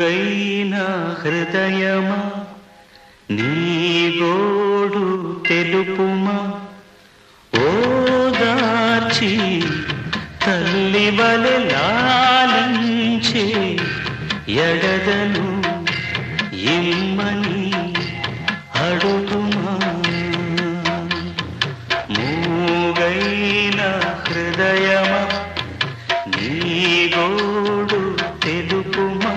మూగైన హృదయమా నీ గోడు తెలుపుమా ఓదార్చి తల్లి వలె లాలించే ఎడదను ఇమ్మని అడుగుమా మూగైన హృదయమా నీ గోడు తెలుపుమా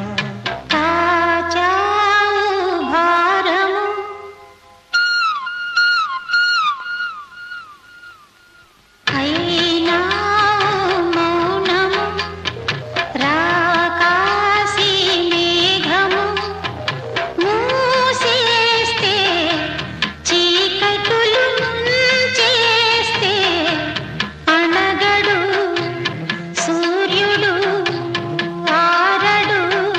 తాచావు భారము అయినా మౌనము రాకాసి మేఘము మూసేస్తే చీకటులు చేస్తే అనగడు సూర్యుడు ఆరడు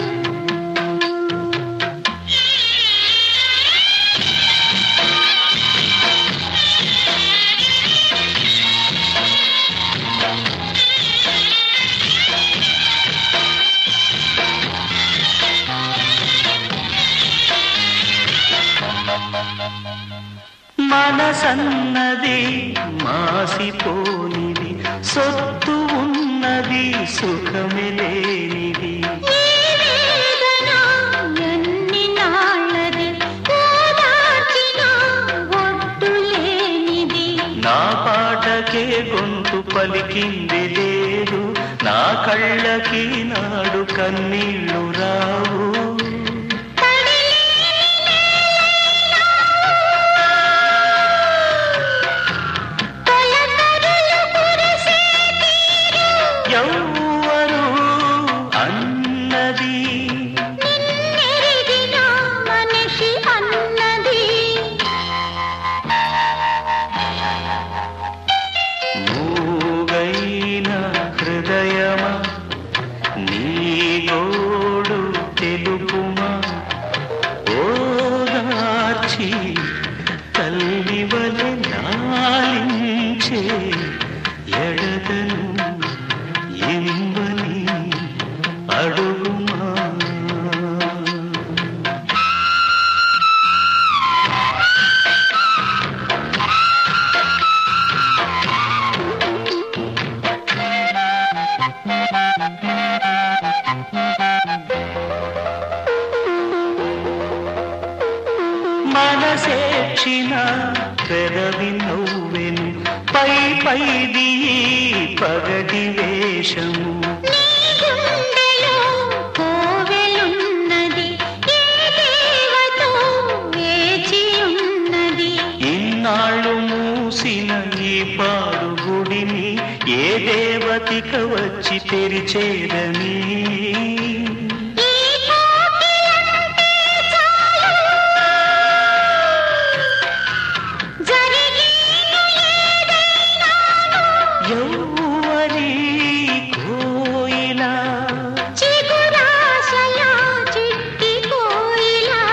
మనసన్నది మాసిపోనిది సొత్తు ఉన్నది సుఖమే లేనిది ఈ వేదన ఎన్ని నాళ్ళది ఓదార్చిన ఒడ్డు లేనిది నా పాటకే గొంతు పలికింది లేదు నా కళ్ళకి నాడు కన్నీళ్లు రావు తొలకరులు కురిసే ఎవ్వరు అన్నది నిన్నెరిగిన మనిషి అన్నది మూగైన హృదయమా నీ గోడు తెలుపుమా ఓదార్చి తల్లి వలె లాలించే ఎడతను ఇమ్మని అడుగుమా మనసేక్షిన పెదవి నవ్వెను పై పైది ఈ పగటి వేషము గుండెలో కోవెలున్నది ఏ దేవతో వేచి ఉన్నది ఇన్నాళ్ళు మూసిన ఈ పాడు గుడిని ఏ దేవతిక వచ్చి తెరిచేదని ఈ కోకిలంటే చాలు జరిగేను ఏదైనాను ఎవ్వరి కోయిలా చిగురాశల చిట్టి కోయిలా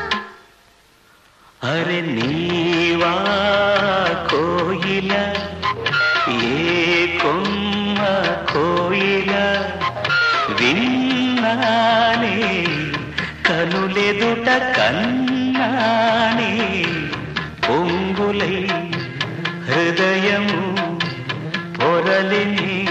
అరే నీవా కోయిల ఏ కొమ్మ కోయిల విన్నానే కనులెదుట కన్నానే పొంగులై హృదయము పొరలిని